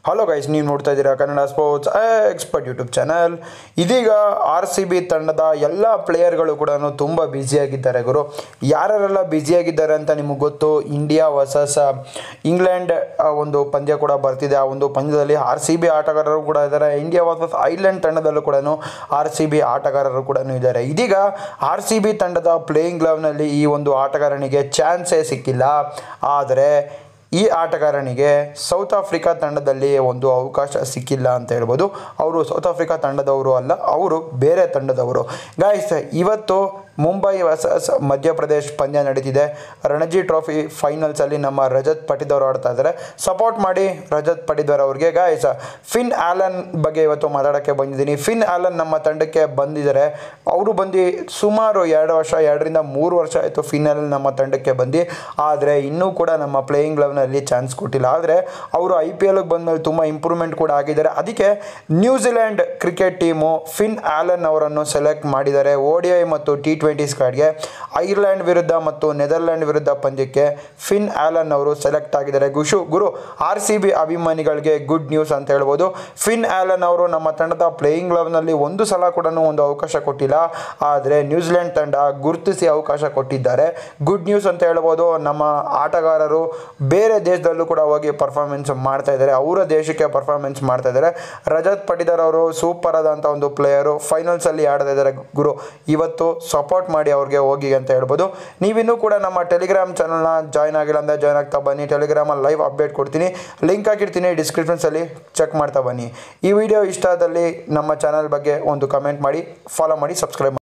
hello guys ನೀವು ನೋಡ್ತಾ ಇದ್ದೀರಾ Kannada sports expert YouTube channel ಇದೀಗ ಆರ್ ಸಿ ಬಿ ತಂಡದ ಎಲ್ಲ ಪ್ಲೇಯರ್ಗಳು ಕೂಡ ತುಂಬ ಬ್ಯುಸಿಯಾಗಿದ್ದಾರೆ ಗುರು ಯಾರೆಲ್ಲ ಬ್ಯುಸಿಯಾಗಿದ್ದಾರೆ ಅಂತ ನಿಮಗೆ ಗೊತ್ತು ಇಂಡಿಯಾ ವರ್ಸಸ್ ಇಂಗ್ಲೆಂಡ್ ಆ, ಒಂದು ಪಂದ್ಯ ಕೂಡ ಬರ್ತಿದೆ ಆ ಒಂದು ಪಂದ್ಯದಲ್ಲಿ ಆರ್ ಸಿ ಬಿ ಆಟಗಾರರು ಕೂಡ ಇದ್ದಾರೆ ಇಂಡಿಯಾ ವರ್ಸಸ್ ಐಲ್ಯಾಂಡ್ ತಂಡದಲ್ಲೂ ಕೂಡ ಆರ್ ಸಿ ಬಿ ಆಟಗಾರರು ಕೂಡ ಇದ್ದಾರೆ ಇದೀಗ ಆರ್ ಸಿ ಬಿ ತಂಡದ ಪ್ಲೇಯಿಂಗ್ ನಲ್ಲಿ ಈ ಒಂದು ಆಟಗಾರನಿಗೆ ಚಾನ್ಸೇ ಸಿಕ್ಕಿಲ್ಲ ಆದರೆ ಈ ಆಟಗಾರನಿಗೆ ಸೌತ್ ಆಫ್ರಿಕಾ ತಂಡದಲ್ಲಿ ಒಂದು ಅವಕಾಶ ಸಿಕ್ಕಿಲ್ಲ ಅಂತ ಹೇಳ್ಬೋದು ಅವರು ಸೌತ್ ಆಫ್ರಿಕಾ ತಂಡದವರು ಅಲ್ಲ ಅವರು ಬೇರೆ ತಂಡದವರು ಗಾಯ್ಸ್ ಇವತ್ತು ಮುಂಬೈ ವರ್ಸಸ್ ಮಧ್ಯಪ್ರದೇಶ್ ಪಂದ್ಯ ನಡೀತಿದೆ ರಣಜಿ ಟ್ರೋಫಿ ಫೈನಲ್ಸಲ್ಲಿ ನಮ್ಮ ರಜತ್ ಪಟಿದವರು ಆಡ್ತಾ ಇದ್ದಾರೆ ಸಪೋರ್ಟ್ ಮಾಡಿ ರಜತ್ ಪಟಿದರ್ ಅವ್ರಿಗೆ ಗಾಯ್ಸ್ ಫಿನ್ ಆಲನ್ ಬಗ್ಗೆ ಇವತ್ತು ಮಾತಾಡೋಕ್ಕೆ ಬಂದಿದ್ದೀನಿ ಫಿನ್ ಆಲನ್ ನಮ್ಮ ತಂಡಕ್ಕೆ ಬಂದಿದ್ದಾರೆ ಅವರು ಬಂದು ಸುಮಾರು ಎರಡು ವರ್ಷ ಎರಡರಿಂದ ಮೂರು ವರ್ಷ ಆಯಿತು ಫಿನ್ ಆಲನ್ ನಮ್ಮ ತಂಡಕ್ಕೆ ಬಂದು ಆದರೆ ಇನ್ನೂ ಕೂಡ ನಮ್ಮ ಪ್ಲೇಯಿಂಗ್ ಲೆವೆನಲ್ಲಿ ಚಾನ್ಸ್ ಕೊಟ್ಟಿಲ್ಲ ಆದರೆ ಅವರು ಐ ಪಿ ಎಲ್ಗೆ ಬಂದಮೇಲೆ ತುಂಬ ಇಂಪ್ರೂವ್ಮೆಂಟ್ ಕೂಡ ಆಗಿದ್ದಾರೆ ಅದಕ್ಕೆ New Zealand cricket team Finn Allen ಅವರನ್ನು ಸೆಲೆಕ್ಟ್ ಮಾಡಿದ್ದಾರೆ ಓ ಡಿ ಐ ಮತ್ತು ಟಿ ಟ್ವೆಂಟಿ ಸ್ಕ್ವಾಡ್ಗೆ ಐರ್ಲೆಂಡ್ ವಿರುದ್ಧ ಮತ್ತು ನೆದರ್ಲ್ಯಾಂಡ್ ವಿರುದ್ಧ ಪಂದ್ಯಕ್ಕೆ ಫಿನ್ ಆಲನ್ ಅವರು ಸೆಲೆಕ್ಟ್ ಆಗಿದ್ದಾರೆ ಗುಶು ಗುರು ಆರ್ ಸಿ ಬಿ ಅಭಿಮಾನಿಗಳಿಗೆ ಗುಡ್ ನ್ಯೂಸ್ ಅಂತ ಹೇಳ್ಬೋದು ಫಿನ್ ಆಲನ್ ಅವರು ನಮ್ಮ ತಂಡದ ಪ್ಲೇಯಿಂಗ್ ಲೆವೆನಲ್ಲಿ ಒಂದು ಸಲ ಕೂಡ ಒಂದು ಅವಕಾಶ ಕೊಟ್ಟಿಲ್ಲ ಆದರೆ ನ್ಯೂಜಿಲೆಂಡ್ ತಂಡ ಗುರುತಿಸಿ ಅವಕಾಶ ಕೊಟ್ಟಿದ್ದಾರೆ ಗುಡ್ ನ್ಯೂಸ್ ಅಂತ ಹೇಳ್ಬೋದು ನಮ್ಮ ಆಟಗಾರರು ಬೇರೆ ದೇಶದಲ್ಲೂ ಕೂಡ ಹೋಗಿ ಪರ್ಫಾರ್ಮೆನ್ಸ್ ಮಾಡ್ತಾ ಇದ್ದಾರೆ ಅವರ ದೇಶಕ್ಕೆ ಪರ್ಫಾರ್ಮೆನ್ಸ್ ಮಾಡ್ತಾ ಇದ್ದಾರೆ ರಜತ್ ಪಟಿದಾರ್ ಅವರು ಸೂಪರ್ ಆದಂಥ ಒಂದು ಪ್ಲೇಯರು ಫೈನಲ್ಸಲ್ಲಿ ಆಡ್ತಾ ಇದ್ದಾರೆ ಗುರು ಇವತ್ತು ಸಪೋರ್ಟ್ ಮಾಡಿ ಅವ್ರಿಗೆ ಹೋಗಿ ಅಂತ ಹೇಳ್ಬೋದು ನೀವಿನ್ನೂ ಕೂಡ ನಮ್ಮ ಟೆಲಿಗ್ರಾಮ್ ಚಾನಲ್ನ ಜಾಯ್ನ್ ಆಗಿಲ್ಲ ಅಂದರೆ ಜಾಯ್ನ್ ಆಗ್ತಾ ಬನ್ನಿ ಟೆಲಿಗ್ರಾಮಲ್ಲಿ ಲೈವ್ ಅಪ್ಡೇಟ್ ಕೊಡ್ತೀನಿ ಲಿಂಕ್ ಹಾಕಿರ್ತೀನಿ ಡಿಸ್ಕ್ರಿಪ್ಷನ್ಸಲ್ಲಿ ಚೆಕ್ ಮಾಡ್ತಾ ಬನ್ನಿ ಈ ವಿಡಿಯೋ ಇಷ್ಟ ಆದಲ್ಲಿ ನಮ್ಮ ಚಾನಲ್ ಬಗ್ಗೆ ಒಂದು ಕಮೆಂಟ್ ಮಾಡಿ ಫಾಲೋ ಮಾಡಿ ಸಬ್ಸ್ಕ್ರೈಬ್ ಮಾಡಿ